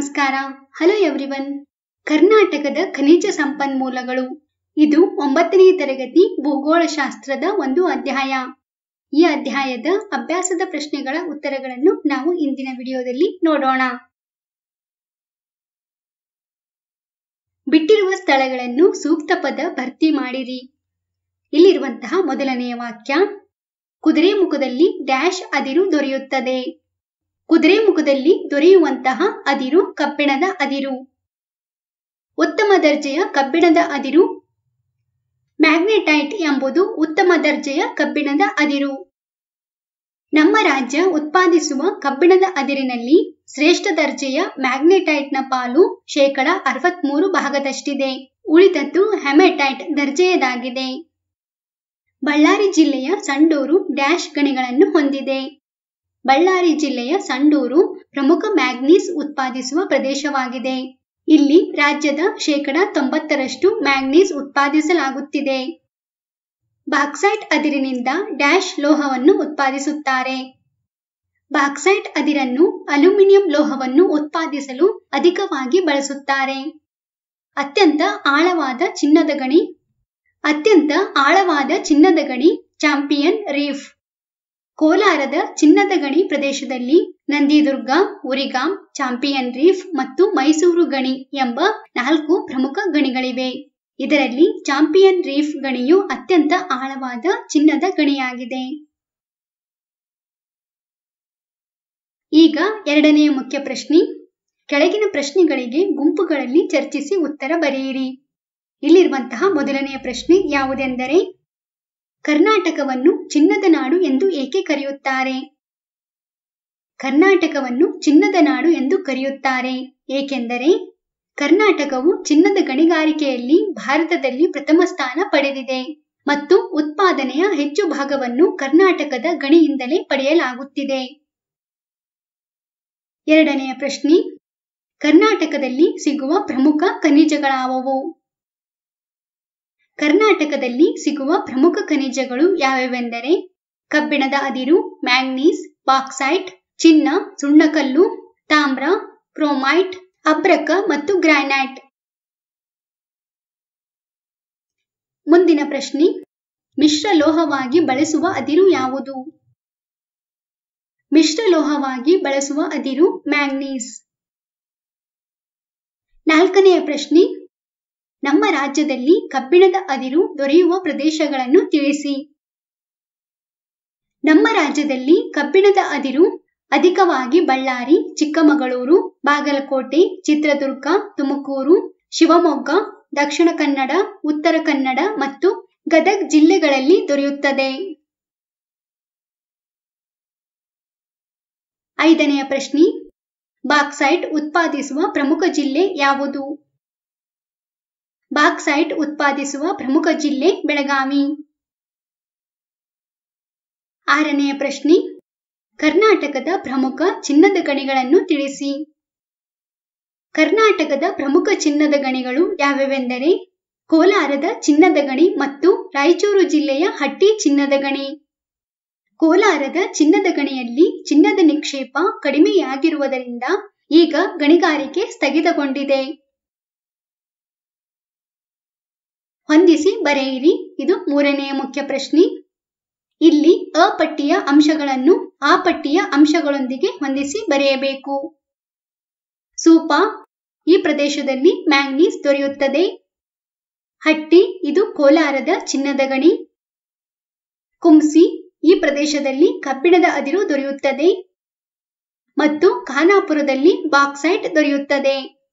ನಮಸ್ಕಾರ hello everyone ಕರ್ನಾಟಕದ ಖನಿಜ ಸಂಪನ್ಮೂಲಗಳು ಇದು ಒಂಬತ್ತನೇ ತರಗತಿ ಭೂಗೋಳಶಾಸ್ತ್ರದ ಒಂದು ಅಧ್ಯಾಯ ಈ ಅಧ್ಯಾಯದ ಅಭ್ಯಾಸದ ಪ್ರಶ್ನೆಗಳ ಉತ್ತರಗಳನ್ನು ನಾವು ಇಂದಿನ ವಿಡಿಯೋದಲ್ಲಿ ನೋಡೋಣ ಬಿಟ್ಟಿರುವ ಸ್ಥಳಗಳನ್ನು ಸೂಕ್ತ ಪದ ಭರ್ತಿ ಮಾಡಿರಿ ಇಲ್ಲಿರುವಂತಹ ಮೊದಲನೆಯ ವಾಕ್ಯ ಕುದುರೆ ಮುಖದಲ್ಲಿ ಡ್ಯಾಶ್ ಅದಿರು ದೊರೆಯುತ್ತದೆ ಕುದುರೆ ಮುಖದಲ್ಲಿ ದೊರೆಯುವಂತಹ ಅದಿರು ಕಬ್ಬಿಣದ ಅದಿರು ಉತ್ತಮ ದರ್ಜೆಯ ಕಬ್ಬಿಣದ ಅದಿರು ಮ್ಯಾಗ್ನೆಟೈಟ್ ಎಂಬುದು ಉತ್ತಮ ದರ್ಜೆಯ ಕಬ್ಬಿಣದ ಅದಿರು ನಮ್ಮ ರಾಜ್ಯ ಉತ್ಪಾದಿಸುವ ಕಬ್ಬಿಣದ ಅದಿರಿನಲ್ಲಿ ಶ್ರೇಷ್ಠ ದರ್ಜೆಯ ಮ್ಯಾಗ್ನೆಟೈಟ್ನ ಪಾಲು ಶೇಕಡ ಅರವತ್ಮೂರು ಭಾಗದಷ್ಟಿದೆ ಉಳಿದದ್ದು ಹೆಮೆಟೈಟ್ ದರ್ಜೆಯದಾಗಿದೆ ಬಳ್ಳಾರಿ ಜಿಲ್ಲೆಯ ಸಂಡೂರು ಡ್ಯಾಶ್ ಗಣಿಗಳನ್ನು ಹೊಂದಿದೆ ಬಳ್ಳಾರಿ ಜಿಲ್ಲೆಯ ಸಂಡೂರು ಪ್ರಮುಖ ಮ್ಯಾಗ್ನೀಸ್ ಉತ್ಪಾದಿಸುವ ಪ್ರದೇಶವಾಗಿದೆ ಇಲ್ಲಿ ರಾಜ್ಯದ ಶೇಕಡ ತೊಂಬತ್ತರಷ್ಟು ಮ್ಯಾಗ್ನೀಸ್ ಉತ್ಪಾದಿಸಲಾಗುತ್ತಿದೆ ಬಾಕ್ಸೈಟ್ ಅದಿರಿನಿಂದ ಡ್ಯಾಶ್ ಲೋಹವನ್ನು ಉತ್ಪಾದಿಸುತ್ತಾರೆ ಬಾಕ್ಸೈಟ್ ಅದಿರನ್ನು ಅಲ್ಯೂಮಿನಿಯಂ ಲೋಹವನ್ನು ಉತ್ಪಾದಿಸಲು ಅಧಿಕವಾಗಿ ಬಳಸುತ್ತಾರೆ ಅತ್ಯಂತ ಆಳವಾದ ಚಿನ್ನದ ಗಣಿ ಅತ್ಯಂತ ಆಳವಾದ ಚಿನ್ನದ ಗಣಿ ಚಾಂಪಿಯನ್ ರೀಫ್ ಕೋಲಾರದ ಚಿನ್ನದ ಗಣಿ ಪ್ರದೇಶದಲ್ಲಿ ನಂದಿದುರ್ಗ ಉರಿಗಾಂ ಚಾಂಪಿಯನ್ ರೀಫ್ ಮತ್ತು ಮೈಸೂರು ಗಣಿ ಎಂಬ ನಾಲ್ಕು ಪ್ರಮುಖ ಗಣಿಗಳಿವೆ ಇದರಲ್ಲಿ ಚಾಂಪಿಯನ್ ರೀಫ್ ಗಣಿಯು ಅತ್ಯಂತ ಆಳವಾದ ಚಿನ್ನದ ಗಣಿಯಾಗಿದೆ ಈಗ ಎರಡನೆಯ ಮುಖ್ಯ ಪ್ರಶ್ನೆ ಕೆಳಗಿನ ಪ್ರಶ್ನೆಗಳಿಗೆ ಗುಂಪುಗಳಲ್ಲಿ ಚರ್ಚಿಸಿ ಉತ್ತರ ಬರೆಯಿರಿ ಇಲ್ಲಿರುವಂತಹ ಮೊದಲನೆಯ ಪ್ರಶ್ನೆ ಯಾವುದೆಂದರೆ ಕರ್ನಾಟಕವನ್ನು ಚಿನ್ನದ ನಾಡು ಎಂದು ಏಕೆ ಕರೆಯುತ್ತಾರೆ ಕರ್ನಾಟಕವನ್ನು ಚಿನ್ನದ ನಾಡು ಎಂದು ಕರೆಯುತ್ತಾರೆ ಏಕೆಂದರೆ ಕರ್ನಾಟಕವು ಚಿನ್ನದ ಗಣಿಗಾರಿಕೆಯಲ್ಲಿ ಭಾರತದಲ್ಲಿ ಪ್ರಥಮ ಸ್ಥಾನ ಪಡೆದಿದೆ ಮತ್ತು ಉತ್ಪಾದನೆಯ ಹೆಚ್ಚು ಭಾಗವನ್ನು ಕರ್ನಾಟಕದ ಗಣಿಯಿಂದಲೇ ಪಡೆಯಲಾಗುತ್ತಿದೆ ಎರಡನೆಯ ಪ್ರಶ್ನೆ ಕರ್ನಾಟಕದಲ್ಲಿ ಸಿಗುವ ಪ್ರಮುಖ ಖನಿಜಗಳಾವವು ಕರ್ನಾಟಕದಲ್ಲಿ ಸಿಗುವ ಪ್ರಮುಖ ಖನಿಜಗಳು ಯಾವ್ಯಾವೆಂದರೆ ಕಬ್ಬಿಣದ ಅದಿರು ಮ್ಯಾಂಗ್ನೀಸ್ ಬಾಕ್ಸೈಟ್ ಚಿನ್ನ ಸುಣ್ಣಕಲ್ಲು ತಾಮ್ರ ಕ್ರೋಮೈಟ್ ಅಬ್ರಕ ಮತ್ತು ಗ್ರಾನೈಟ್ ಮುಂದಿನ ಪ್ರಶ್ನೆ ಮಿಶ್ರ ಲೋಹವಾಗಿ ಬಳಸುವ ಅದಿರು ಯಾವುದು ಮಿಶ್ರ ಲೋಹವಾಗಿ ಬಳಸುವ ಅದಿರು ಮ್ಯಾಂಗ್ನೀಸ್ ನಾಲ್ಕನೆಯ ಪ್ರಶ್ನೆ ನಮ್ಮ ರಾಜ್ಯದಲ್ಲಿ ಕಬ್ಬಿಣದ ಅದಿರು ದೊರೆಯುವ ಪ್ರದೇಶಗಳನ್ನು ತಿಳಿಸಿ ನಮ್ಮ ರಾಜ್ಯದಲ್ಲಿ ಕಬ್ಬಿಣದ ಅದಿರು ಅಧಿಕವಾಗಿ ಬಳ್ಳಾರಿ ಚಿಕ್ಕಮಗಳೂರು ಬಾಗಲಕೋಟೆ ಚಿತ್ರದುರ್ಗ ತುಮಕೂರು ಶಿವಮೊಗ್ಗ ದಕ್ಷಿಣ ಕನ್ನಡ ಉತ್ತರ ಕನ್ನಡ ಮತ್ತು ಗದಗ್ ಜಿಲ್ಲೆಗಳಲ್ಲಿ ದೊರೆಯುತ್ತದೆ ಐದನೆಯ ಪ್ರಶ್ನೆ ಬಾಕ್ಸೈಟ್ ಉತ್ಪಾದಿಸುವ ಪ್ರಮುಖ ಜಿಲ್ಲೆ ಯಾವುದು ಬಾಕ್ಸೈಟ್ ಉತ್ಪಾದಿಸುವ ಪ್ರಮುಖ ಜಿಲ್ಲೆ ಬೆಳಗಾವಿ ಆರನೆಯ ಪ್ರಶ್ನೆ ಕರ್ನಾಟಕದ ಪ್ರಮುಖ ಚಿನ್ನದ ಗಣಿಗಳನ್ನು ತಿಳಿಸಿ ಕರ್ನಾಟಕದ ಪ್ರಮುಖ ಚಿನ್ನದ ಗಣಿಗಳು ಯಾವ್ಯಾವೆಂದರೆ ಕೋಲಾರದ ಚಿನ್ನದ ಗಣಿ ಮತ್ತು ರಾಯಚೂರು ಜಿಲ್ಲೆಯ ಹಟ್ಟಿ ಚಿನ್ನದ ಗಣಿ ಕೋಲಾರದ ಚಿನ್ನದ ಗಣಿಯಲ್ಲಿ ಚಿನ್ನದ ನಿಕ್ಷೇಪ ಕಡಿಮೆಯಾಗಿರುವುದರಿಂದ ಈಗ ಗಣಿಗಾರಿಕೆ ಸ್ಥಗಿತಗೊಂಡಿದೆ ಹೊಂದಿಸಿ ಬರೆಯಿರಿ ಇದು ಮೂರನೆಯ ಮುಖ್ಯ ಪ್ರಶ್ನೆ ಇಲ್ಲಿ ಅ ಪಟ್ಟಿಯ ಅಂಶಗಳನ್ನು ಆ ಪಟ್ಟಿಯ ಅಂಶಗಳೊಂದಿಗೆ ಹೊಂದಿಸಿ ಬರೆಯಬೇಕು ಸೂಪ ಈ ಪ್ರದೇಶದಲ್ಲಿ ಮ್ಯಾಂಗ್ನೀಸ್ ದೊರೆಯುತ್ತದೆ ಹಟ್ಟಿ ಇದು ಕೋಲಾರದ ಚಿನ್ನದ ಗಣಿ ಕುಂಸಿ ಈ ಪ್ರದೇಶದಲ್ಲಿ ಕಬ್ಬಿಣದ ಅದಿರು ದೊರೆಯುತ್ತದೆ ಮತ್ತು ಖಾನಾಪುರದಲ್ಲಿ ಬಾಕ್ಸೈಟ್ ದೊರೆಯುತ್ತದೆ